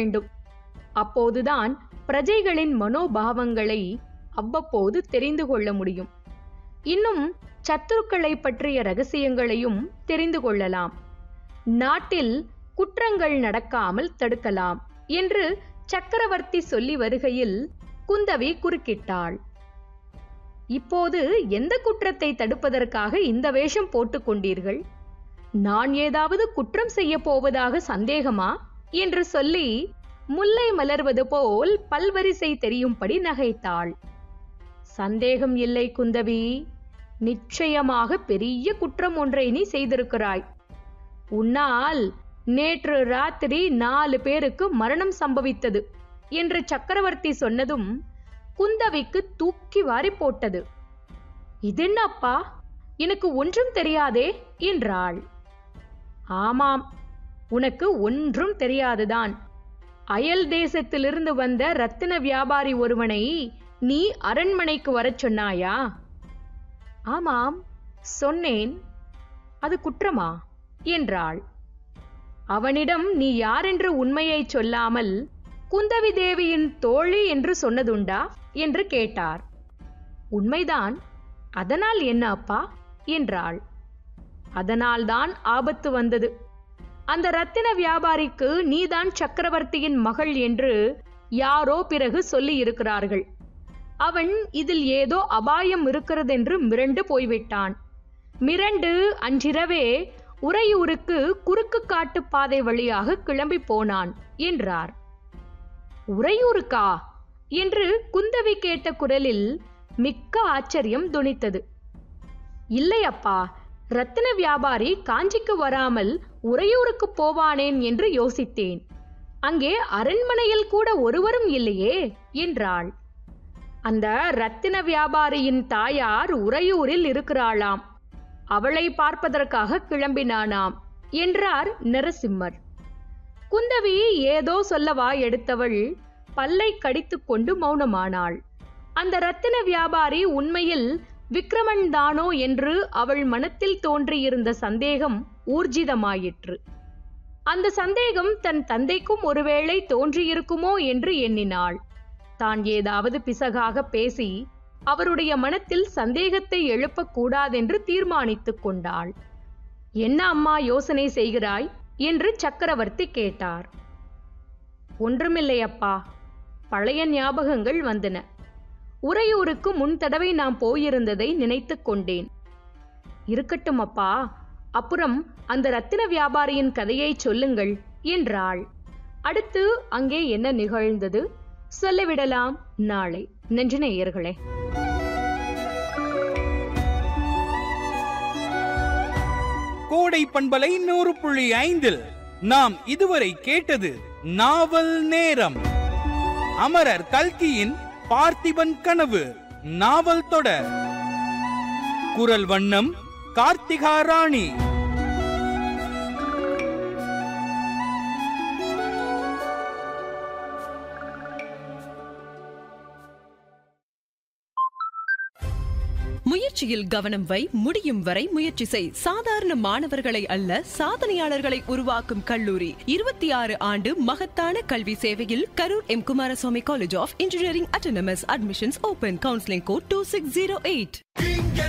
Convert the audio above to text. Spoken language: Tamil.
வேண்டும் அப்போதுதான் பிரஜைகளின் மனோபாவங்களை அவ்வப்போது தெரிந்து கொள்ள முடியும் இன்னும் சத்துருக்களை பற்றிய ரகசியங்களையும் தெரிந்து கொள்ளலாம் நாட்டில் குற்றங்கள் நடக்காமல் தடுக்கலாம் என்று சக்கரவர்த்தி சொல்லி வருகையில் குந்தவி குறுக்கிட்டாள் இப்போது எந்த குற்றத்தை தடுப்பதற்காக இந்த வேஷம் போட்டுக் கொண்டீர்கள் நான் ஏதாவது குற்றம் செய்ய போவதாக சந்தேகமா என்று சொல்லி முல்லை மலர்வது போல் பல்வரிசை தெரியும்படி நகைத்தாள் சந்தேகம் இல்லை குந்தவி நிச்சயமாக பெரிய குற்றம் ஒன்றை நீ செய்திருக்கிறாய் உன்னால் நேற்று ராத்திரி நாலு பேருக்கு மரணம் சம்பவித்தது என்று சக்கரவர்த்தி சொன்னதும் குந்தவிக்கு தூக்கி வாரி போட்டது இதென்னப்பா எனக்கு ஒன்றும் தெரியாதே என்றாள் ஆமாம் உனக்கு ஒன்றும் தெரியாதுதான் அயல் தேசத்திலிருந்து வந்த ரத்தின வியாபாரி ஒருவனை நீ அரண்மனைக்கு வரச் சொன்னாயா ஆமாம் சொன்னேன் அது குற்றமா என்றாள் அவனிடம் நீ யாரென்று உண்மையை சொல்லாமல் குந்தவி தேவியின் தோழி என்று சொன்னதுண்டா என்று கேட்டார் உண்மைதான் அதனால் என்ன அப்பா என்றாள் அதனால்தான் ஆபத்து வந்தது அந்த ரத்தின வியாபாரிக்கு நீதான் சக்கரவர்த்தியின் மகள் என்று யாரோ பிறகு சொல்லி இருக்கிறார்கள் அவன் இதில் ஏதோ அபாயம் இருக்கிறதென்று மிரண்டு போய்விட்டான் மிரண்டு அன்றிரவே உறையூருக்கு குறுக்கு காட்டு பாதை வழியாக கிளம்பி போனான் என்றார் உறையூருக்கா என்று குந்தவி கேட்ட குரலில் மிக்க ஆச்சரியம் துணித்தது இல்லை அப்பா ரத்தின வியாபாரி காஞ்சிக்கு வராமல் உறையூருக்கு போவானேன் என்று யோசித்தேன் அங்கே அரண்மனையில் கூட ஒருவரும் இல்லையே என்றாள் அந்த ரத்தின வியாபாரியின் தாயார் உறையூரில் இருக்கிறாளாம் அவளை பார்ப்பதற்காக கிளம்பினானாம் என்றார் நரசிம்மர் குந்தவி ஏதோ சொல்லவா எடுத்தவள் பல்லை கடித்துக் கொண்டு மௌனமானாள் அந்த ரத்தின வியாபாரி உண்மையில் விக்ரமன் தானோ என்று அவள் மனத்தில் தோன்றியிருந்த சந்தேகம் ஊர்ஜிதமாயிற்று அந்த சந்தேகம் தன் தந்தைக்கும் ஒருவேளை தோன்றியிருக்குமோ என்று எண்ணினாள் தான் ஏதாவது பிசகாக பேசி அவருடைய மனத்தில் சந்தேகத்தை எழுப்பக்கூடாதென்று தீர்மானித்துக் கொண்டாள் என்ன அம்மா யோசனை செய்கிறாய் என்று சக்கரவர்த்தி கேட்டார் ஒன்றுமில்லை அப்பா பழைய ஞாபகங்கள் வந்தன உறையூருக்கு முன் தடவை நாம் போயிருந்ததை நினைத்துக் கொண்டேன் இருக்கட்டும் அப்பா அப்புறம் அந்த ரத்தின வியாபாரியின் கதையை சொல்லுங்கள் என்றாள் அடுத்து அங்கே என்ன நிகழ்ந்தது சொல்லிவிடலாம் நாளை நன்றி நேயர்களே கோடை பண்பலை நூறு புள்ளி ஐந்தில் நாம் இதுவரை கேட்டது நாவல் நேரம் அமரர் கல்கியின் பார்த்திபன் கனவு நாவல் தொடர் குரல் வண்ணம் கார்த்திகா ராணி முயற்சியில் கவனம் வை முடியும் வரை முயற்சி செய் சாதாரண மாணவர்களை அல்ல சாதனையாளர்களை உருவாக்கும் கல்லூரி இருபத்தி ஆறு ஆண்டு மகத்தான கல்வி சேவையில் Karur M Kumaraswamy college of engineering autonomous admissions open counselling code two six zero eight